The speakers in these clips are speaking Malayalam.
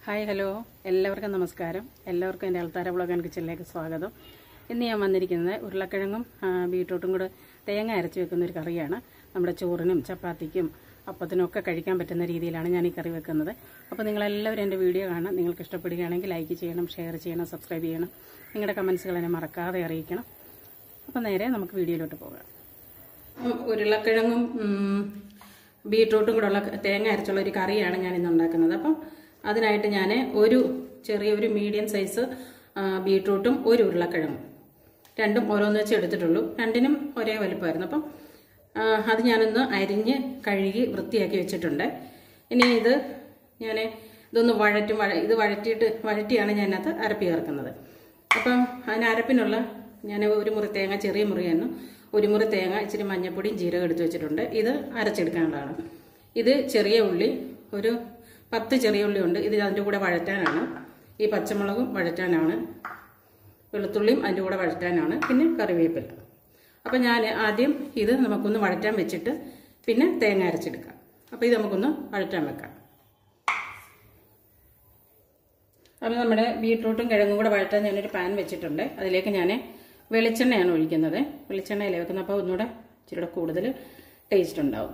ഹായ് ഹലോ എല്ലാവർക്കും നമസ്കാരം എല്ലാവർക്കും എൻ്റെ അൾത്താര ബ്ലോഗ് ആൻഡ് കിച്ചണിലേക്ക് സ്വാഗതം ഇന്ന് ഞാൻ വന്നിരിക്കുന്നത് ഉരുളക്കിഴങ്ങും ആ, ബീട്രൂട്ടും കൂടെ തേങ്ങ അരച്ച് വെക്കുന്ന ഒരു കറിയാണ് നമ്മുടെ ചോറിനും ചപ്പാത്തിക്കും അപ്പത്തിനും ഒക്കെ കഴിക്കാൻ പറ്റുന്ന രീതിയിലാണ് ഞാൻ ഈ കറി വെക്കുന്നത് അപ്പോൾ നിങ്ങളെല്ലാവരും എൻ്റെ വീഡിയോ കാണാം നിങ്ങൾക്ക് ഇഷ്ടപ്പെടുകയാണെങ്കിൽ ലൈക്ക് ചെയ്യണം ഷെയർ ചെയ്യണം സബ്സ്ക്രൈബ് ചെയ്യണം നിങ്ങളുടെ കമൻസുകൾ എന്നെ മറക്കാതെ അറിയിക്കണം അപ്പോൾ നേരെ നമുക്ക് വീഡിയോയിലോട്ട് പോകാം ഉം, ഉരുളക്കിഴങ്ങും ഉം, ബീട്രൂട്ടും കൂടെ ഉള്ള തേങ്ങ അരച്ചുള്ള ഒരു കറിയാണ് ഞാൻ ഇന്ന് ഉണ്ടാക്കുന്നത് അപ്പം അതിനായിട്ട് ഞാൻ ഒരു ചെറിയ ഒരു മീഡിയം സൈസ് ആ, ബീട്രൂട്ടും ഒരു ഉരുളക്കിഴങ്ങും രണ്ടും ഓരോന്ന് വെച്ച് എടുത്തിട്ടുള്ളൂ രണ്ടിനും ഒരേ വലുപ്പമായിരുന്നു അപ്പം ആ, അത് ഞാനൊന്ന് അരിഞ്ഞ് കഴുകി വൃത്തിയാക്കി വെച്ചിട്ടുണ്ട് ഇനി ഇത് ഞാൻ ഇതൊന്ന് വഴറ്റും വഴ ഇത് വഴറ്റിയിട്ട് വഴറ്റിയാണ് ഞാൻ അതിനകത്ത് അരപ്പി ചേർക്കുന്നത് അപ്പം അതിന് അരപ്പിനുള്ള ഞാൻ ഒരു മുറി തേങ്ങ ചെറിയ മുറിയായിരുന്നു ഒരു മുറി തേങ്ങ ഇച്ചിരി മഞ്ഞപ്പൊടിയും ജീരകം എടുത്ത് വെച്ചിട്ടുണ്ട് ഇത് അരച്ചെടുക്കാനുള്ളതാണ് ഇത് ചെറിയ ഉള്ളി ഒരു പത്ത് ചെറിയ ഉള്ളി ഉണ്ട് ഇത് അതിൻ്റെ കൂടെ വഴറ്റാനാണ് ഈ പച്ചമുളകും വഴറ്റാനാണ് വെളുത്തുള്ളിയും അതിൻ്റെ കൂടെ വഴറ്റാനാണ് പിന്നെ കറിവേപ്പില അപ്പം ഞാൻ ആദ്യം ഇത് നമുക്കൊന്ന് വഴറ്റാൻ വെച്ചിട്ട് പിന്നെ തേങ്ങ അരച്ചെടുക്കാം അപ്പോൾ ഇത് നമുക്കൊന്ന് വഴറ്റാൻ വെക്കാം അപ്പോൾ നമ്മുടെ ബീട്രൂട്ടും കിഴങ്ങും കൂടെ വഴറ്റാൻ ഞാനൊരു പാൻ വെച്ചിട്ടുണ്ട് അതിലേക്ക് ഞാൻ വെളിച്ചെണ്ണയാണ് ഒഴിക്കുന്നത് വെളിച്ചെണ്ണയിൽ വെക്കുന്നത് അപ്പോൾ ഒന്നുകൂടെ ഇച്ചിരി കൂടെ കൂടുതൽ ടേസ്റ്റ് ഉണ്ടാവും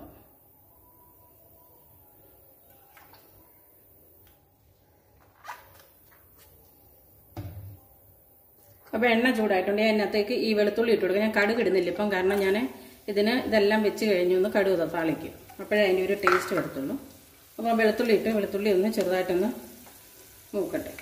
അപ്പോൾ എണ്ണ ചൂടായിട്ടുണ്ട് അതിനകത്തേക്ക് ഈ വെളുത്തുള്ളി ഇട്ട് കൊടുക്കുക ഞാൻ കടുക് ഇടുന്നില്ല ഇപ്പം കാരണം ഞാൻ ഇതിന് ഇതെല്ലാം വെച്ച് കഴിഞ്ഞ് ഒന്ന് കടുക് താളിക്കും അപ്പോഴേ അതിൻ്റെ ഒരു ടേസ്റ്റ് വരത്തുള്ളൂ അപ്പോൾ വെളുത്തുള്ളി ഇട്ട് വെളുത്തുള്ളി ഒന്ന് ചെറുതായിട്ടൊന്ന് മൂക്കട്ടെ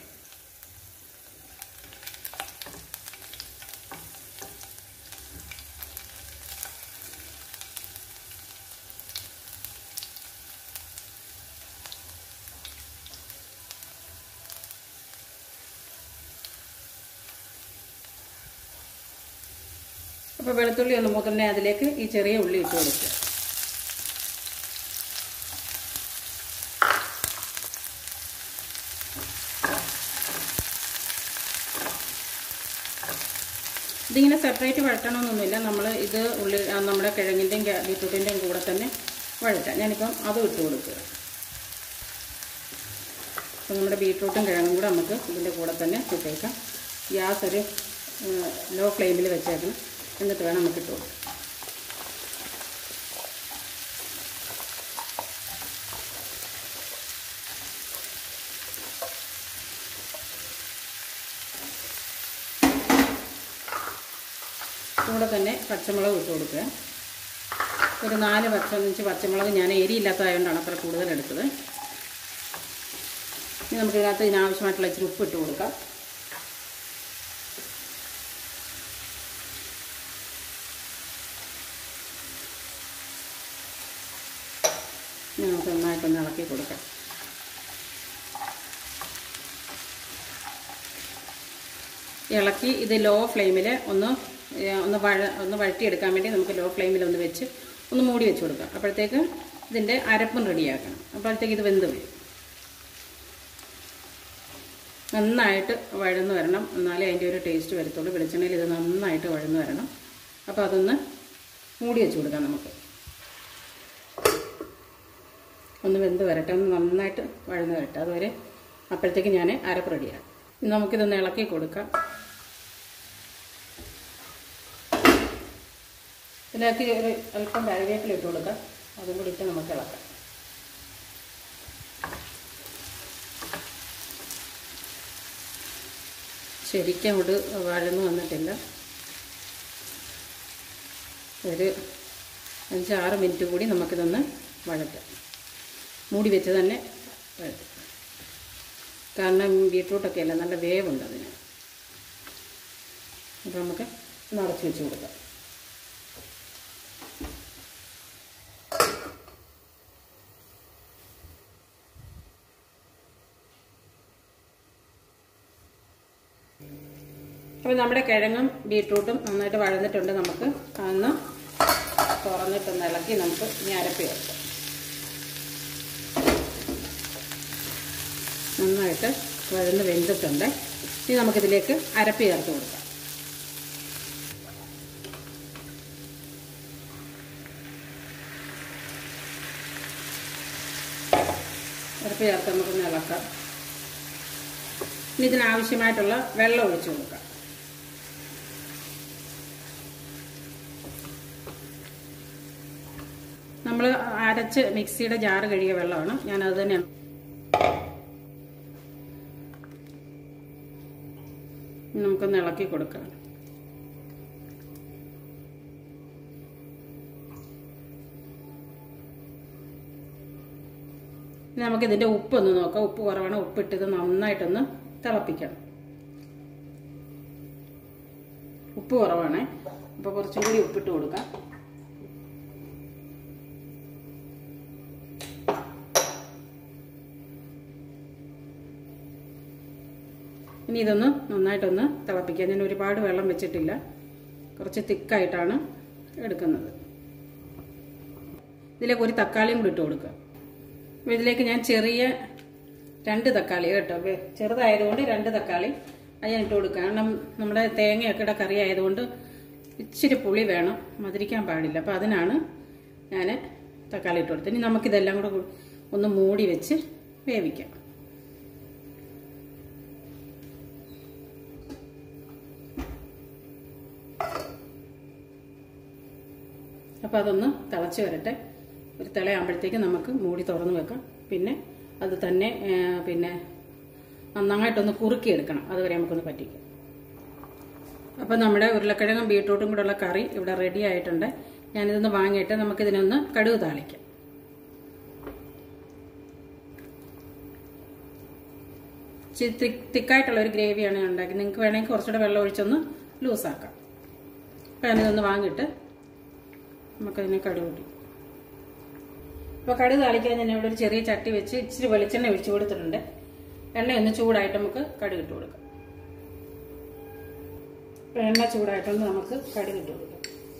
അപ്പോൾ വെളുത്തുള്ളി ഒന്ന് മൂത്തുണ്ടെങ്കിൽ അതിലേക്ക് ഈ ചെറിയ ഉള്ളി ഇട്ട് കൊടുക്കുക ഇതിങ്ങനെ സെപ്പറേറ്റ് വഴറ്റണമെന്നൊന്നുമില്ല നമ്മൾ ഇത് ഉള്ളി ആ, നമ്മുടെ കിഴങ്ങിൻ്റെയും ബീറ്റ്റൂട്ടിൻ്റെയും കൂടെ തന്നെ വഴറ്റാം ഞാനിപ്പം അതും ഇട്ട് കൊടുക്കുക അപ്പോൾ നമ്മുടെ ബീറ്റ്റൂട്ടും കിഴങ്ങും കൂടെ നമുക്ക് ഇതിൻ്റെ കൂടെ തന്നെ ഇട്ടേക്കാം ഗ്യാസ് ഒരു ലോ ഫ്ലെയിമിൽ വെച്ചേക്കണം എന്നിട്ട് വേണം നമുക്ക് ഇട്ട് കൊടുക്കാം കൂടെ തന്നെ പച്ചമുളക് ഇട്ട് കൊടുക്കുക ഒരു നാല് പച്ച ഇഞ്ച് പച്ചമുളക് ഞാൻ എരിയില്ലാത്തതായതുകൊണ്ടാണ് അത്ര കൂടുതൽ എടുത്തത് ഇനി നമുക്ക് ഇതിനകത്ത് ഇതിനാവശ്യമായിട്ടുള്ള ഇച്ചിരി ഉപ്പ് ഇട്ട് കൊടുക്കാം ഇനി നമുക്ക് നന്നായിട്ടൊന്ന് ഇളക്കി കൊടുക്കാം ഇളക്കി ഇത് ലോ ഫ്ലെയിമിൽ ഒന്ന് ഏ, ഒന്ന് വഴ ഒന്ന് വഴറ്റിയെടുക്കാൻ വേണ്ടി നമുക്ക് ലോ ഫ്ലെയിമിൽ ഒന്ന് വെച്ച് ഒന്ന് മൂടി വെച്ച് കൊടുക്കാം അപ്പോഴത്തേക്ക് ഇതിൻ്റെ അരപ്പും റെഡിയാക്കണം അപ്പോഴത്തേക്ക് ഇത് വെന്ത് വരും നന്നായിട്ട് വഴന്ന് വരണം എന്നാലേ അതിൻ്റെ ഒരു ടേസ്റ്റ് വരത്തുള്ളൂ വെളിച്ചെണ്ണയിൽ ഇത് നന്നായിട്ട് വഴന്ന് വരണം അപ്പോൾ അതൊന്ന് മൂടി വെച്ച് കൊടുക്കാം നമുക്ക് ഒന്ന് വെന്ത് വരട്ടെ ഒന്ന് നന്നായിട്ട് വഴന്ന് വരട്ടെ അതുവരെ അപ്പോഴത്തേക്ക് ഞാൻ അരപ്പ് റെഡിയാണ് ഇനി നമുക്കിതൊന്ന് ഇളക്കി കൊടുക്കാം ഇതിലേക്ക് ഒരു അല്പം കറിവേപ്പില ഇട്ട് കൊടുക്കാം അതും കൂടി ഇട്ട് നമുക്ക് ഇളക്കാം ശരിക്കും അങ്ങോട്ട് വഴന്ന് വന്നിട്ടില്ല ഒരു അഞ്ചാറ് മിനിറ്റ് കൂടി നമുക്കിതൊന്ന് വഴറ്റാം മൂടി വെച്ച് തന്നെ വഴറ്റാം കാരണം ബീട്രൂട്ടൊക്കെ അല്ല നല്ല വേവുണ്ട് അതിന് അപ്പോൾ നമുക്ക് നിറച്ച് വെച്ച് കൊടുക്കാം അപ്പോൾ നമ്മുടെ കിഴങ്ങും ബീട്രൂട്ടും നന്നായിട്ട് വഴന്നിട്ടുണ്ട് നമുക്ക് അന്ന് തുറന്നിട്ടൊന്ന് ഇളക്കി നമുക്ക് ഇനി അരപ്പി വെക്കാം നന്നായിട്ട് വഴന്ന് വെന്തിട്ടുണ്ട് ഇനി നമുക്കിതിലേക്ക് അരപ്പി ചേർത്ത് കൊടുക്കാം അരപ്പി ചേർത്ത് നമുക്കൊന്ന് ഇളക്കാം ഇനി ഇതിനാവശ്യമായിട്ടുള്ള വെള്ളം ഒഴിച്ചു കൊടുക്കാം നമ്മൾ അരച്ച് മിക്സിയുടെ ജാറ് കഴുകിയ വെള്ളമാണ് ഞാൻ അത് തന്നെയാണ് ഇനി നമുക്കൊന്ന് ഇളക്കി കൊടുക്കാം ഇനി നമുക്ക് ഇതിന്റെ ഉപ്പ് ഒന്ന് നോക്കാം ഉപ്പ് കുറവാണ് ഉപ്പിട്ട് ഇത് നന്നായിട്ടൊന്ന് തിളപ്പിക്കണം ഉപ്പ് കുറവാണ് അപ്പൊ കുറച്ചും കൂടി ഉപ്പിട്ട് കൊടുക്കാം ഇനി ഇതൊന്ന് നന്നായിട്ടൊന്ന് തിളപ്പിക്കാം ഞാൻ ഒരുപാട് വെള്ളം വെച്ചിട്ടില്ല കുറച്ച് തിക്കായിട്ടാണ് എടുക്കുന്നത് ഇതിലേക്ക് ഒരു തക്കാളിയും കൂടി ഇട്ട് കൊടുക്കുക അപ്പോൾ ഇതിലേക്ക് ഞാൻ ചെറിയ രണ്ട് തക്കാളി കേട്ടോ വെ- ചെറുതായതുകൊണ്ട് രണ്ട് തക്കാളി അത് ഞാൻ ഇട്ട് കൊടുക്കുക കാരണം നമ്മുടെ തേങ്ങയൊക്കെ ഇട കറി ആയതുകൊണ്ട് ഇച്ചിരി പുളി വേണം മധുരിക്കാൻ പാടില്ല അപ്പോൾ അതിനാണ് ഞാൻ തക്കാളി ഇട്ട് കൊടുത്തത് ഇനി നമുക്കിതെല്ലാം കൂടെ കൂ- ഒന്ന് മൂടി വെച്ച് വേവിക്കാം അപ്പോൾ അതൊന്ന് തിളച്ച് വരട്ടെ ഒരു തിളയാകുമ്പോഴത്തേക്ക് നമുക്ക് മൂടി തുറന്ന് വെക്കാം പിന്നെ അത് തന്നെ ആ, പിന്നെ നന്നായിട്ടൊന്ന് കുറുക്കിയെടുക്കണം അതുവരെ നമുക്കൊന്ന് പറ്റിക്കാം അപ്പോൾ നമ്മുടെ ഉരുളക്കിഴങ്ങും ബീട്രൂട്ടും കൂടെയുള്ള കറി ഇവിടെ റെഡി ആയിട്ടുണ്ട് ഞാനിതൊന്ന് വാങ്ങിയിട്ട് നമുക്കിതിനൊന്ന് കടുക് താളിക്കാം ഇച്ചിരി തിക്ക് തിക്കായിട്ടുള്ള ഒരു ഗ്രേവിയാണ് ഞാൻ ഉണ്ടാക്കി നിങ്ങൾക്ക് വേണമെങ്കിൽ കുറച്ചുകൂടെ വെള്ളം ഒഴിച്ചൊന്ന് ലൂസാക്കാം അപ്പോൾ ഞാനിതൊന്ന് വാങ്ങിയിട്ട് നമുക്കതിനെ കടുക് കൂട്ടി അപ്പോൾ കടുക് താളിക്കാൻ ഞാൻ ഇവിടെ ഒരു ചെറിയ ചട്ടി വെച്ച് ഇച്ചിരി വെളിച്ചെണ്ണ ഒഴിച്ചു കൊടുത്തിട്ടുണ്ട് എണ്ണ ഒന്ന് ചൂടായിട്ട് നമുക്ക് കടുക് ഇട്ട് കൊടുക്കാം അപ്പോൾ എണ്ണ ചൂടായിട്ടൊന്ന് നമുക്ക് കടുക് ഇട്ട് കൊടുക്കാം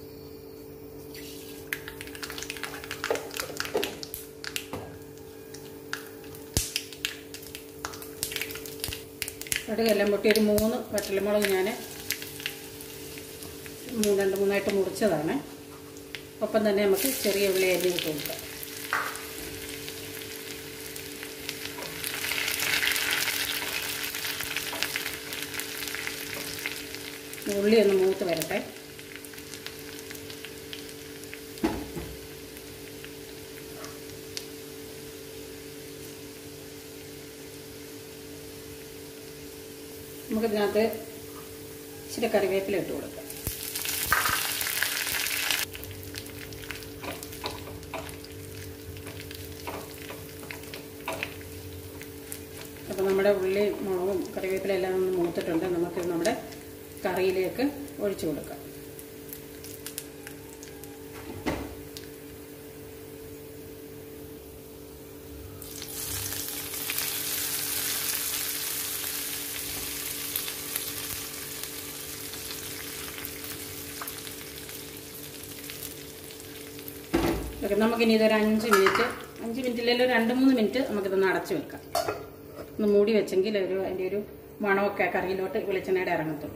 കടുകെല്ലാം പൊട്ടി ഒരു മൂന്ന് വറ്റൽമുളക് ഞാൻ മൂന്ന് രണ്ട് മൂന്നായിട്ട് മുറിച്ചതാണ് ഒപ്പം തന്നെ നമുക്ക് ചെറിയ ഉള്ളി അരിഞ്ഞ് ഇട്ട് കൊടുക്കാം ഉള്ളി ഒന്ന് മൂത്ത് വരട്ടെ നമുക്കിതിനകത്ത് ഇച്ചിരി കറിവേപ്പില ഇട്ട് കൊടുക്കാം അപ്പോൾ നമ്മുടെ ഉള്ളി മുളകും കറിവേപ്പില എല്ലാം ഒന്ന് മൂത്തിട്ടുണ്ട് നമുക്ക് നമ്മുടെ കറിയിലേക്ക് ഒഴിച്ചു കൊടുക്കാം ഓക്കെ നമുക്കിനി ഇതൊരു അഞ്ച് മിനിറ്റ് അഞ്ച് മിനിറ്റില്ലെങ്കിൽ ഒരു രണ്ട് മൂന്ന് മിനിറ്റ് നമുക്കിതൊന്ന് അടച്ചു വെക്കാം ഒന്ന് മൂടി വെച്ചെങ്കിൽ ഒരു അതിൻ്റെ ഒരു മണമൊക്കെ കറിയിലോട്ട് വെളിച്ചെണ്ണയുടെ ഇറങ്ങത്തുള്ളൂ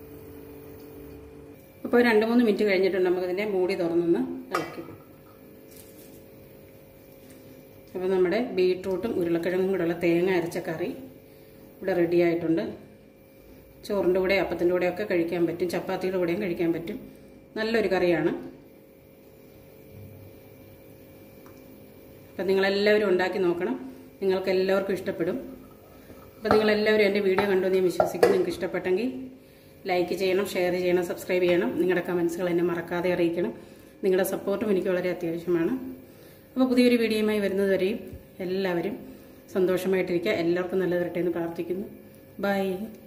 അപ്പോൾ രണ്ട് മൂന്ന് മിനിറ്റ് കഴിഞ്ഞിട്ടുണ്ട് നമുക്കിതിൻ്റെ മൂടി തുറന്നൊന്ന് ഇളക്കി അപ്പോൾ നമ്മുടെ ബീട്രൂട്ടും ഉരുളക്കിഴങ്ങും കൂടെയുള്ള തേങ്ങ അരച്ച കറി ഇവിടെ റെഡി ആയിട്ടുണ്ട് ചോറിൻ്റെ കൂടെ അപ്പത്തിൻ്റെ കൂടെയൊക്കെ കഴിക്കാൻ പറ്റും ചപ്പാത്തിയുടെ കൂടെയും കഴിക്കാൻ പറ്റും നല്ലൊരു കറിയാണ് അപ്പം നിങ്ങളെല്ലാവരും ഉണ്ടാക്കി നോക്കണം നിങ്ങൾക്ക് എല്ലാവർക്കും ഇഷ്ടപ്പെടും അപ്പോൾ നിങ്ങളെല്ലാവരും എൻ്റെ വീഡിയോ കണ്ടു എന്ന് ഞാൻ വിശ്വസിക്കുന്നു നിങ്ങൾക്ക് ഇഷ്ടപ്പെട്ടെങ്കിൽ ലൈക്ക് ചെയ്യണം ഷെയർ ചെയ്യണം സബ്സ്ക്രൈബ് ചെയ്യണം നിങ്ങളുടെ കമൻസുകൾ എന്നെ മറക്കാതെ അറിയിക്കണം നിങ്ങളുടെ സപ്പോർട്ടും എനിക്ക് വളരെ അത്യാവശ്യമാണ് അപ്പോൾ പുതിയൊരു വീഡിയോയുമായി വരുന്നത് വരെയും എല്ലാവരും സന്തോഷമായിട്ടിരിക്കുക എല്ലാവർക്കും നല്ലത് വരട്ടെ എന്ന് പ്രാർത്ഥിക്കുന്നു ബൈ